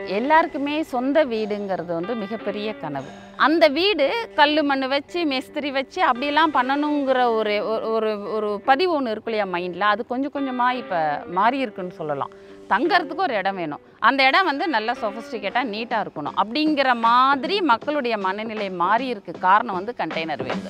எல்லாருக்குமே சொந்த வீடுங்கிறது வந்து மிகப்பெரிய கனவு அந்த வீடு கல் மண் வச்சு மேஸ்திரி வச்சு அப்படிலாம் பண்ணணுங்கிற ஒரு ஒரு- ஒரு ஒரு பதிவு ஒன்று இருக்கு இல்லையா மைண்டில் அது கொஞ்சம் கொஞ்சமாக இப்போ மாறி இருக்குன்னு சொல்லலாம் தங்கறதுக்கு ஒரு இடம் வேணும் அந்த இடம் வந்து நல்ல சொஃபிஸ்டிகேட்டாக நீட்டாக இருக்கணும் அப்படிங்கிற மாதிரி மக்களுடைய மனநிலை மாறி இருக்கு காரணம் வந்து கண்டெய்னர் வீடு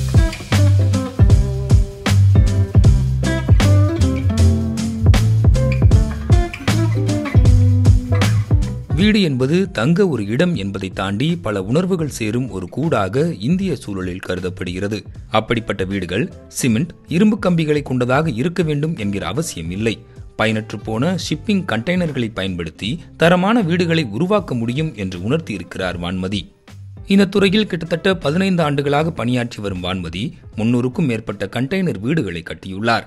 வீடு என்பது தங்க ஒரு இடம் என்பதை தாண்டி பல உணர்வுகள் சேரும் ஒரு கூடாக இந்திய சூழலில் கருதப்படுகிறது அப்படிப்பட்ட வீடுகள் சிமெண்ட் இரும்பு கம்பிகளை கொண்டதாக இருக்க வேண்டும் என்கிற அவசியம் இல்லை பயனற்று போன ஷிப்பிங் கண்டெய்னர்களை பயன்படுத்தி தரமான வீடுகளை உருவாக்க முடியும் என்று உணர்த்தி இருக்கிறார் வான்மதி இந்த துறையில் கிட்டத்தட்ட பதினைந்து ஆண்டுகளாக பணியாற்றி வரும் வான்மதி முன்னூறுக்கும் மேற்பட்ட கண்டெய்னர் வீடுகளை கட்டியுள்ளார்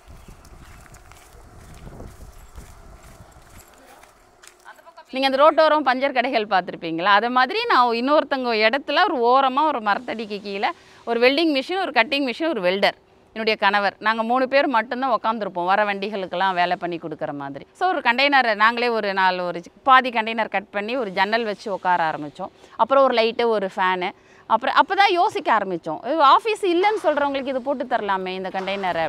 நீங்கள் அந்த ரோட்டோரம் பஞ்சர் கடைகள் பார்த்துருப்பீங்களா அது மாதிரி நான் இன்னொருத்தங்க இடத்துல ஒரு ஓரமாக ஒரு மரத்தடிக்கு கீழே ஒரு வெல்டிங் மிஷின் ஒரு கட்டிங் மிஷின் ஒரு வெல்டர் என்னுடைய கணவர் நாங்கள் மூணு பேர் மட்டும்தான் உட்காந்துருப்போம் வர வண்டிகளுக்கெல்லாம் வேலை பண்ணி கொடுக்குற மாதிரி ஸோ ஒரு கண்டெய்னரை நாங்களே ஒரு நாலு ஒரு சி- பாதி கண்டெய்னர் கட் பண்ணி ஒரு ஜன்னல் வச்சு உட்கார ஆரம்பித்தோம் அப்புறம் ஒரு லைட்டு ஒரு ஃபேனு அப்புறம் அப்போ தான் யோசிக்க ஆரம்பித்தோம் ஆஃபீஸ் இல்லைன்னு சொல்கிறவங்களுக்கு இது போட்டு தரலாமே இந்த கண்டெய்னரை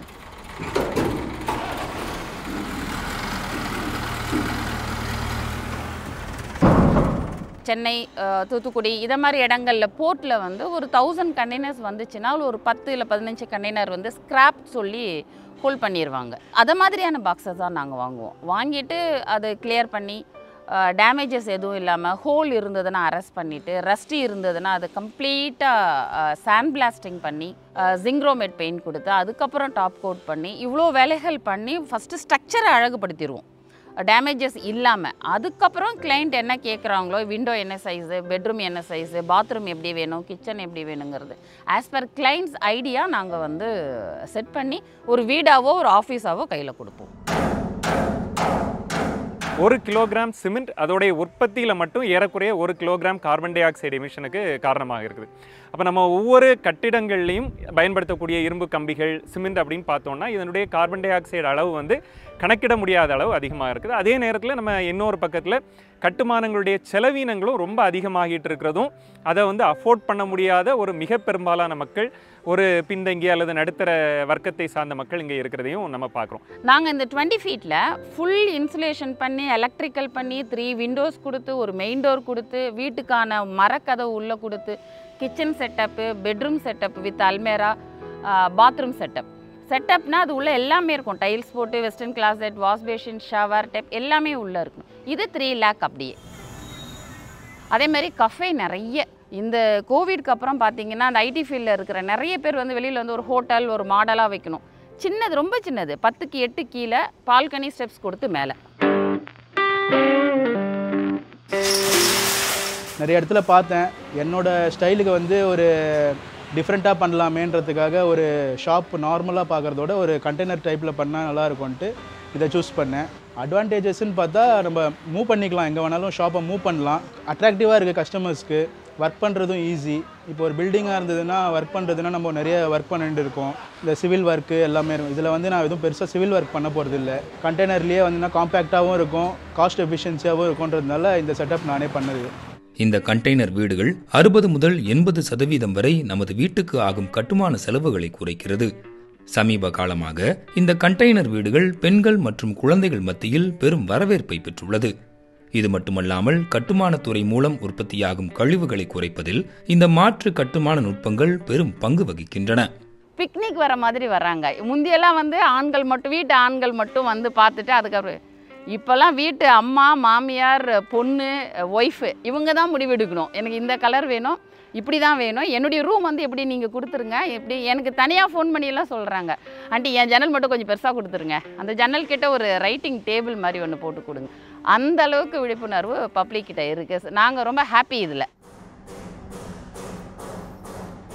சென்னை அஹ், தூத்துக்குடி இதை மாதிரி இடங்கள்ல போர்ட்டில் வந்து ஒரு தௌசண்ட் கண்டெய்னர்ஸ் வந்துச்சுன்னா அதுல ஒரு பத்து இல்லை பதினஞ்சு கண்டெய்னர் வந்து ஸ்கிராப் சொல்லி ஹோல் பண்ணிடுவாங்க அதை மாதிரியான பாக்ஸஸ் தான் நாங்கள் வாங்குவோம் வாங்கிட்டு அதை கிளியர் பண்ணி டேமேஜஸ் எதுவும் இல்லாமல் ஹோல் இருந்ததுன்னா அரெஸ்ட் பண்ணிவிட்டு ரஸ்டி இருந்ததுன்னா அதை கம்ப்ளீட்டாக சாண்ட் பிளாஸ்டிங் பண்ணி ஜிங்க்ரோமேட் பெயிண்ட் கொடுத்து அதுக்கப்புறம் டாப் கோட் பண்ணி இவ்வளோ வேலைகள் பண்ணி ஃபஸ்ட்டு ஸ்ட்ரக்சரை அழகுபடுத்திடுவோம் டேமேஜஸ் இல்லாமல் அதுக்கப்புறம் கிளைண்ட் என்ன கேட்குறாங்களோ விண்டோ என்ன சைஸு பெட்ரூம் என்ன சைஸு பாத்ரூம் எப்படி வேணும் கிச்சன் எப்படி வேணுங்கிறது ஆஸ் பர் கிளைண்ட்ஸ் ஐடியா நாங்கள் வந்து செட் பண்ணி ஒரு வீடாவோ ஒரு ஆஃபீஸாவோ கையில் கொடுப்போம் ஒரு கிலோகிராம் சிமெண்ட் அதோடைய உற்பத்தியில் மட்டும் ஏறக்குறைய ஒரு கிலோகிராம் கார்பன் டை ஆக்சைடு எமிஷனுக்கு காரணமாக இருக்குது அப்போ நம்ம ஒவ்வொரு கட்டிடங்கள்லையும் பயன்படுத்தக்கூடிய இரும்பு கம்பிகள் சிமெண்ட் அப்படின்னு பார்த்தோம்னா இதனுடைய கார்பன் டை ஆக்சைடு அளவு வந்து கணக்கிட முடியாத அளவு அதிகமாக இருக்குது அதே நேரத்தில் நம்ம இன்னொரு பக்கத்தில் கட்டுமானங்களுடைய செலவீனங்களும் ரொம்ப அதிகமாகிட்டு இருக்கிறதும் அதை வந்து அஃபோர்ட் பண்ண முடியாத ஒரு மிக பெரும்பாலான மக்கள் ஒரு பின்தங்கிய அல்லது நடுத்தர வர்க்கத்தை சார்ந்த மக்கள் இங்கே இருக்கிறதையும் நம்ம பார்க்குறோம் நாங்கள் இந்த டுவெண்ட்டி ஃபீட்டில் ஃபுல் இன்சுலேஷன் பண்ணி எலக்ட்ரிக்கல் பண்ணி த்ரீ விண்டோஸ் கொடுத்து ஒரு மெயின் டோர் கொடுத்து வீட்டுக்கான மரக்கதவு உள்ளே கொடுத்து kitchen setup bedroom setup with அல்மேரா பாத்ரூம் செட்டப் செட்டப்னா அது உள்ளே எல்லாமே இருக்கும் டைல்ஸ் போட்டு western closet wash basin shower tub எல்லாமே உள்ளே இருக்கும் இது த்ரீ லேக் அப்படியே அதே மாதிரி கஃபே நிறைய இந்த கோவிட்க்கு அப்புறம் பார்த்தீங்கன்னா அந்த ஐடி ஃபீல்டில் இருக்கிற நிறைய பேர் வந்து வெளியில் வந்து ஒரு ஹோட்டல் ஒரு மாடலாக வைக்கணும் சின்னது ரொம்ப சின்னது பத்துக்கு எட்டு கீழே பால்கனி ஸ்டெப்ஸ் கொடுத்து மேலே நிறைய இடத்துல பார்த்தேன் என்னோட ஸ்டைலுக்கு வந்து ஒரு டிஃப்ரெண்ட்டாக பண்ணலாமேன்றதுக்காக ஒரு ஷாப் நார்மலாக பார்க்குறதோட ஒரு கண்டெய்னர் டைப்பில் பண்ணால் நல்லா இருக்கும்ன்ட்டு இதை சூஸ் பண்ணேன் அட்வான்டேஜஸ்ன்னு பார்த்தா நம்ம மூவ் பண்ணிக்கலாம் எங்கே வேணாலும் ஷாப்பை மூவ் பண்ணலாம் அட்ராக்டிவாக இருக்குது கஸ்டமர்ஸ்க்கு ஒர்க் பண்ணுறதும் ஈஸி இப்போ ஒரு பில்டிங்காக இருந்ததுன்னா ஒர்க் பண்ணுறதுன்னா நம்ம நிறைய ஒர்க் பண்ணிட்டு இருக்கோம் இந்த சிவில் ஒர்க்கு எல்லாமே இருக்கும் இதில் வந்து நான் எதுவும் பெருசாக சிவில் ஒர்க் பண்ண போகிறது இல்லை கண்டெய்னர்லேயே வந்துன்னா காம்பேக்டாகவும் இருக்கும் காஸ்ட் எஃபிஷியன்சியாகவும் இருக்கும்ன்றதுனால இந்த செட்டப் நானே பண்ணது இந்த கண்டெய்னர் வீடுகள் அறுபது முதல் எண்பது சதவீதம் வரை நமது வீட்டுக்கு ஆகும் கட்டுமான செலவுகளை குறைக்கிறது சமீப காலமாக இந்த கண்டெய்னர் வீடுகள் பெண்கள் மற்றும் குழந்தைகள் மத்தியில் பெரும் வரவேற்பை பெற்றுள்ளது இது மட்டுமல்லாமல் கட்டுமானத்துறை மூலம் உற்பத்தியாகும் கழிவுகளை குறைப்பதில் இந்த மாற்று கட்டுமான நுட்பங்கள் பெரும் பங்கு வகிக்கின்றன பிக்னிக் வர மாதிரி வர்றாங்க முந்தியெல்லாம் வந்து ஆண்கள் மட்டும் வீட்டு ஆண்கள் மட்டும் வந்து பார்த்துட்டு அதுக்கப்புறம் இப்போல்லாம் வீட்டு அம்மா மாமியார் பொண்ணு ஒய்ஃபு இவங்க தான் முடிவெடுக்கணும் எனக்கு இந்த கலர் வேணும் இப்படி தான் வேணும் என்னுடைய ரூம் வந்து எப்படி நீங்கள் கொடுத்துருங்க எப்படி எனக்கு தனியாக ஃபோன் பண்ணியெல்லாம் சொல்கிறாங்க ஆண்டி என் ஜன்னல் மட்டும் கொஞ்சம் பெருசாக கொடுத்துருங்க அந்த ஜன்னல் கிட்ட ஒரு ரைட்டிங் டேபிள் மாதிரி ஒன்று போட்டு கொடுங்க அந்த அளவுக்கு விழிப்புணர்வு பப்ளிக் கிட்ட இருக்குது நாங்கள் ரொம்ப ஹாப்பி இதில்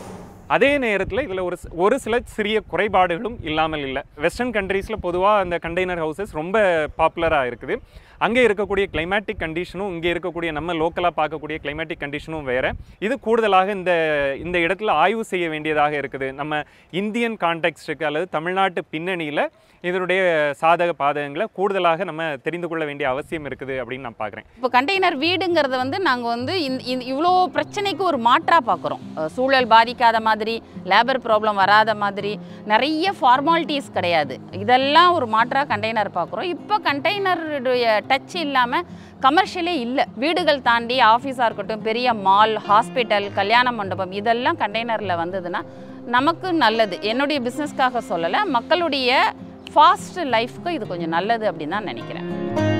அதே நேரத்தில் இதில் ஒரு சி- ஒரு சில சிறிய குறைபாடுகளும் இல்லாமல் இல்லை வெஸ்டர்ன் கண்ட்ரீஸில் பொதுவாக அந்த கண்டெய்னர் ஹவுசஸ் ரொம்ப பாப்புலராக இருக்குது அங்கே இருக்கக்கூடிய கிளைமேட்டிக் கண்டிஷனும் இங்கே இருக்கக்கூடிய நம்ம லோக்கலாக பார்க்கக்கூடிய கிளைமேட்டிக் கண்டிஷனும் வேறு இது கூடுதலாக இந்த இந்த இடத்துல ஆய்வு செய்ய வேண்டியதாக இருக்குது நம்ம இந்தியன் கான்டெக்ஸ்டுக்கு அல்லது தமிழ்நாட்டு பின்னணியில் இதனுடைய சாதக பாதகங்களை கூடுதலாக நம்ம தெரிந்து கொள்ள வேண்டிய அவசியம் இருக்குது அப்படின்னு நான் பார்க்குறேன் இப்போ கண்டெய்னர் வீடுங்கிறத வந்து நாங்கள் வந்து இந்த இந்த இவ்வளோ பிரச்சனைக்கு ஒரு மாற்றாக பார்க்குறோம் சூழல் பாதிக்காத மாதிரி லேபர் ப்ராப்ளம் வராத மாதிரி நிறைய ஃபார்மாலிட்டிஸ் கிடையாது இதெல்லாம் ஒரு மாற்றாக கண்டெய்னர் பார்க்குறோம் இப்போ கண்டெய்னருடைய டச் இல்லாமல் கமர்ஷியலே இல்லை வீடுகள் தாண்டி ஆஃபீஸாக இருக்கட்டும் பெரிய மால் ஹாஸ்பிட்டல் கல்யாண மண்டபம் இதெல்லாம் கண்டெய்னரில் வந்ததுன்னா நமக்கு நல்லது என்னுடைய பிஸ்னஸ்க்காக சொல்லலை மக்களுடைய ஃபாஸ்ட் லைஃப்க்கு இது கொஞ்சம் நல்லது அப்படின்னு தான் நினைக்கிறேன்